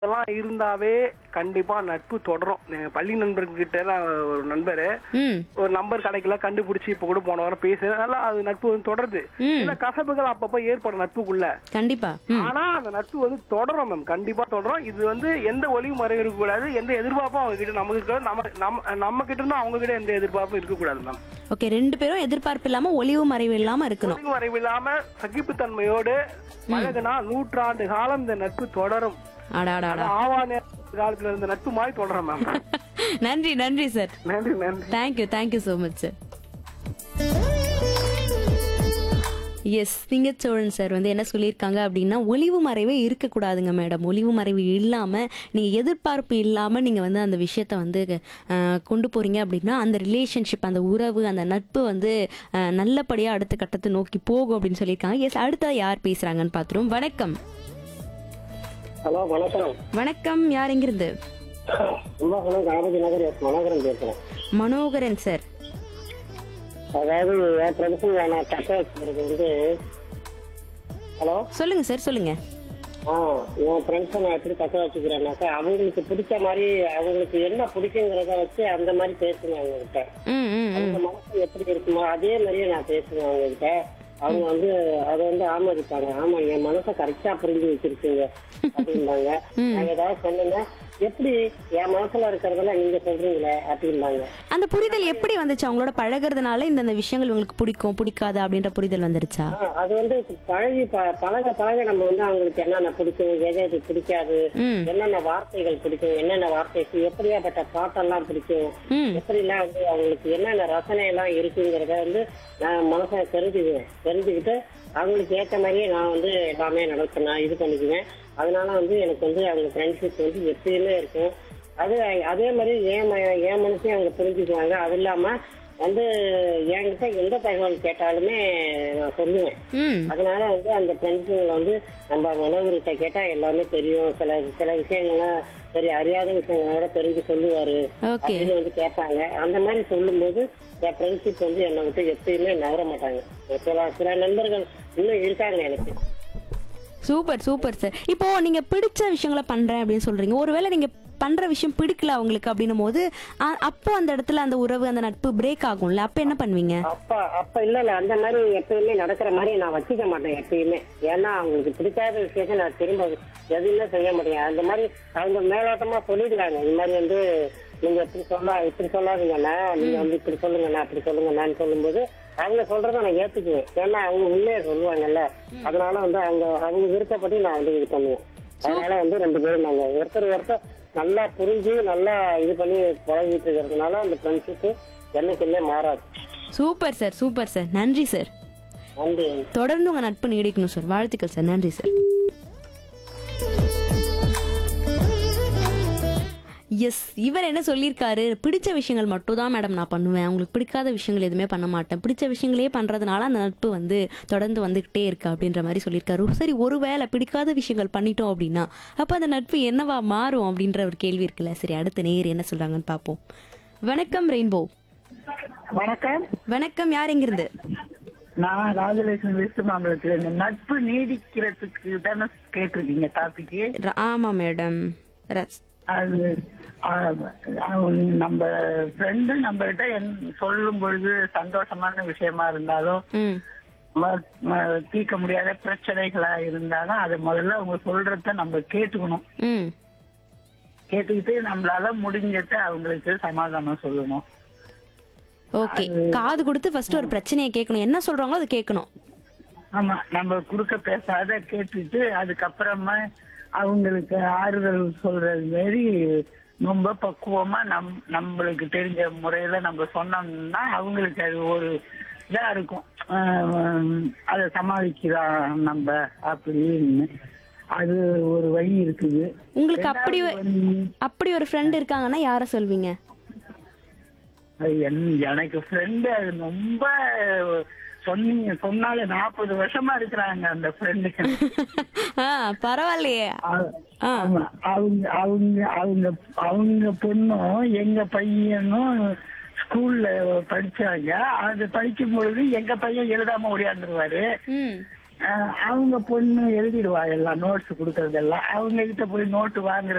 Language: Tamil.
இதெல்லாம் இருந்தாவே கண்டிப்பா நட்பு தொடரும் எங்க பள்ளி நண்பர்கிட்ட நான் ஒரு நண்பர் ம் ஒரு நம்பர் கிடைக்கல கண்டுபிடிச்சு இப்ப கூட போன வாரம் பேசுறேன் நல்லா அது நட்பு வந்து தொடருது ம். சில கசப்புகள் அப்பப்ப ஏற்படும் நட்புக்குள்ள கண்டிப்பா ம் ஆனா அந்த நட்பு வந்து தொடரும் மேம் கண்டிப்பா தொடரும் இது வந்து எந்த ஒளியும் மறைவு இருக்கக்கூடாது எந்த எதிர்பார்ப்பும் அவங்க கிட்ட நமக்கு இருக்க நம்ம நம்ம நம்ம கிட்ட இருந்து அவங்க கிட்ட எந்த எதிர்பார்ப்பும் இருக்கக்கூடாது மேம் ஓகே ரெண்டு பேரும் எதிர்பார்ப்பு இல்லாம ஒளிவு மறைவு இல்லாம இருக்கணும் ஒளிவு மறைவு இல்லாம சகிப்புத்தன்மையோடு பழகுனா நூற்றாண்டு காலம் இந்த நட்பு தொடரும் அடாடாடா ஆவான காலத்துல இருந்த நட்பு மாதிரி தொடரும் மேம் நன்றி நன்றி சார் நன்றி நன்றி thank you thank you so much sir S Singachozhan sir வந்து என்ன சொல்லியிருக்காங்க அப்படின்னா ஒளிவு மறைவே இருக்கக்கூடாதுங்க மேடம் ஒளிவு மறைவு இல்லாமல் நீங்கள் எதிர்பார்ப்பு இல்லாமல் நீங்கள் வந்து அந்த விஷயத்த வந்து அஹ், கொண்டு போகிறீங்க அப்படின்னா அந்த ரிலேஷன்ஷிப் அந்த உறவு அந்த நட்பு வந்து அஹ், நல்லபடியாக அடுத்த கட்டத்தை நோக்கி போகும் அப்படின்னு சொல்லியிருக்காங்க எஸ் அடுத்தது யார் பேசுகிறாங்கன்னு பார்த்துருவோம் வணக்கம் ஹலோ வணக்கம் வணக்கம் யார் எங்கிருந்து கும்பகோணம் கணபதி நகர் எஸ் மனோகரன் பேசுறேன் மனோகரன் சார் அதாவது என் ஃப்ரெண்ட்ஸுங்க நான் தக்க வச்சுக்கிறது வந்து ஹலோ சொல்லுங்கள் சார் சொல்லுங்கள் ஆ என் ஃப்ரெண்ட்ஸை நான் எப்படி தக்க வச்சுக்கிறேன்னாக்கா அவங்களுக்கு பிடிச்ச மாதிரி அவங்களுக்கு என்ன பிடிக்குங்கிறத வச்சு அந்த மாதிரி பேசுங்க அவங்ககிட்ட ம் ம் ம் அவங்க மனசு எப்படி இருக்குமோ அதே மாதிரியே நான் பேசுவேன் அவங்ககிட்ட அவங்க வந்து அதை வந்து ஆமதிப்பாங்க ஆமா என் மனசை கரெக்டா புரிஞ்சு வச்சிருக்கீங்க அப்படிம்பாங்க நான் ஏதாவது சொன்னேன்னா எப்படி என் மனசுல இருக்கிறதெல்லாம் நீங்க சொல்றீங்களே அப்படிம்பாங்க அந்த புரிதல் எப்படி வந்துச்சு அவங்களோட பழகுறதுனால இந்த இந்த விஷயங்கள் உங்களுக்கு பிடிக்கும் பிடிக்காது அப்படின்ற புரிதல் வந்துருச்சா ஆ, அது வந்து பழகி ப- பழக பழக நம்ம வந்து அவங்களுக்கு என்னென்ன பிடிக்கும் எது எது பிடிக்காது ம் என்னென்ன வார்த்தைகள் பிடிக்கும் என்னென்ன வார்த்தைக்கு எப்படியாப்பட்ட பாட்டெல்லாம் பிடிக்கும் ம் எப்படிலாம் வந்து அவங்களுக்கு என்னென்ன ரசனை எல்லாம் இருக்குங்கிறத வந்து நான் மனசை தெரிஞ்சுக்குவேன் தெரிஞ்சுக்கிட்டு அவங்களுக்கு ஏற்ற மாதிரியே நான் வந்து எல்லாமே நடக்கும் நான் இது பண்ணிக்குவேன் அதனால வந்து எனக்கு வந்து அவங்க ஃப்ரெண்ட்ஷிப் வந்து எப்பயுமே இருக்கும் அது அதே மாதிரி என் ம- என் மனசையும் அவங்க புரிஞ்சுக்குவாங்க அது இல்லாம வந்து என்கிட்ட எந்த தகவல் கேட்டாலுமே நான் சொல்லுவேன் ம் அதனால வந்து அந்த ஃப்ரெண்ட்ஸுங்களை வந்து நம்ம மனோகர்கிட்ட கேட்டா எல்லாமே தெரியும் சில சில விஷயங்கள்லாம் சரி அறியாத விஷயங்களை கூட தெரிஞ்சு சொல்லுவாரு ஓகே அப்படின்னு வந்து கேட்பாங்க அந்த மாதிரி சொல்லும்போது என் ஃப்ரெண்ட்ஷிப் வந்து என்னை விட்டு எப்பயுமே நகர மாட்டாங்க சில சில நண்பர்கள் இன்னும் இருக்காங்க எனக்கு சூப்பர் சூப்பர் சார் இப்போ நீங்க பிடிச்ச விஷயங்களை பண்றேன் அப்படின்னு சொல்றீங்க ஒருவேளை நீங்க பண்ற விஷயம் பிடிக்கல அவங்களுக்கு அப்படின்னும் போது அ- அப்போ அந்த இடத்துல அந்த உறவு அந்த நட்பு பிரேக் ஆகும்ல அப்ப என்ன பண்ணுவீங்க அப்ப அப்ப இல்ல இல்ல அந்த மாதிரி எப்பயுமே நடக்கிற மாதிரி நான் வச்சுக்க மாட்டேன் எப்பயுமே ஏன்னா அவங்களுக்கு பிடிக்காத விஷயத்த நான் திரும்ப எதுவுமே செய்ய மாட்டேன் அந்த மாதிரி அவங்க மேலோட்டமா சொல்லிடுறாங்க இந்த மாதிரி வந்து நீங்க இப்படி சொல்ல இப்படி சொல்லாதீங்கண்ணா நீங்க வந்து இப்படி சொல்லுங்கண்ணா அப்படி சொல்லுங்கண்ணான்னு சொல்லும்போது அவங்க சொல்றத நான் ஏத்துக்குவேன் ஏன்னா அவங்க உண்மையை சொல்லுவாங்கல்ல அதனால வந்து அவங்க அவங்க விருப்பப்படி நான் வந்து இது பண்ணுவேன் அதனால வந்து ரெண்டு பேரும் நாங்க ஒருத்தர் ஒருத்தர் நல்லா புரிஞ்சு நல்லா இது பண்ணி பழகிட்டு இருக்கிறதுனால அந்த ஃப்ரெண்ட்ஷிப் என்னைக்குமே மாறாது சூப்பர் சார் சூப்பர் சார் நன்றி சார் நன்றி தொடர்ந்து உங்க நட்பு நீடிக்கணும் சார் வாழ்த்துக்கள் சார் நன்றி சார் எஸ் இவர் என்ன சொல்லியிருக்காரு பிடிச்ச விஷயங்கள் மட்டும் தான் மேடம் நான் பண்ணுவேன் உங்களுக்கு பிடிக்காத விஷயங்கள் எதுவுமே பண்ண மாட்டேன் பிடிச்ச விஷயங்களே பண்றதுனால அந்த நட்பு வந்து தொடர்ந்து வந்துகிட்டே இருக்கு அப்படின்ற மாதிரி சொல்லியிருக்காரு சரி ஒருவேளை பிடிக்காத விஷயங்கள் பண்ணிட்டோம் அப்படின்னா அப்ப அந்த நட்பு என்னவா மாறும் அப்படின்ற ஒரு கேள்வி இருக்குல்ல சரி அடுத்த நேர் என்ன சொல்றாங்கன்னு பார்ப்போம் வணக்கம் ரெயின்போ வணக்கம் வணக்கம் யார் எங்கிருந்து நான் ராஜலட்சுமி வெஸ்ட் மாம்பலத்துல இந்த நட்பு நீடிக்கிறதுக்கு தானே கேட்டிருக்கீங்க டாபிக்கு ர- ஆமா மேடம் ரஸ் அது ஆ, அவங்க நம்ம ஃப்ரெண்டு நம்ம கிட்ட சொல்லும் பொழுது சந்தோஷமான விஷயமா இருந்தாலும் ம் ம- ம- தீர்க்க முடியாத பிரச்சனைகளா இருந்தாலும் அதை முதல்ல அவங்க சொல்றத நம்ம கேட்டுக்கணும் ம் கேட்டுக்கிட்டு நம்மளால முடிஞ்சத அவங்களுக்கு சமாதானம் சொல்லணும் ஓகே காது கொடுத்து ஃபர்ஸ்ட் ஒரு பிரச்சனையை கேட்கணும் என்ன சொல்றாங்களோ அதை கேட்கணும் ஆமா நம்ம குறுக்க பேசாத கேட்டுட்டு அதுக்கப்புறமா அவங்களுக்கு ஆறுதல் சொல்றது மாரி ரொம்ப பக்குவமா நம் நம்மளுக்கு தெரிஞ்ச முறையில நம்ம சொன்னோம்னா அவங்களுக்கு அது ஒரு இதா இருக்கும் ஆஹ் அதை சமாளிக்கலாம் நம்ம அப்படின்னு அது ஒரு வழி இருக்குது உங்களுக்கு அப்படி ஒ- அப்படி ஒரு ஃப்ரெண்ட் இருக்காங்கன்னா யார சொல்வீங்க அது என்- எனக்கு ஃப்ரெண்டு அது ரொம்ப சொன்னீங்க சொன்னாலே நாற்பது வருஷமா இருக்கிறாங்க அந்த ஃப்ரெண்டுக்கு ஆ பரவாயில்லையே ஆ ஆமா. அவங்க அவங்க அவங்க அவங்க பொண்ணும் எங்க பையனும் ஸ்கூல்ல படிச்சாங்க அது படிக்கும் பொழுது எங்க பையன் எழுதாம ஓடியாந்துருவாரு ம் அஹ் அவங்க பொண்ணு எழுதிடுவா எல்லாம் நோட்ஸ் கொடுக்கறதெல்லாம் அவங்க கிட்ட போய் நோட்டு வாங்குற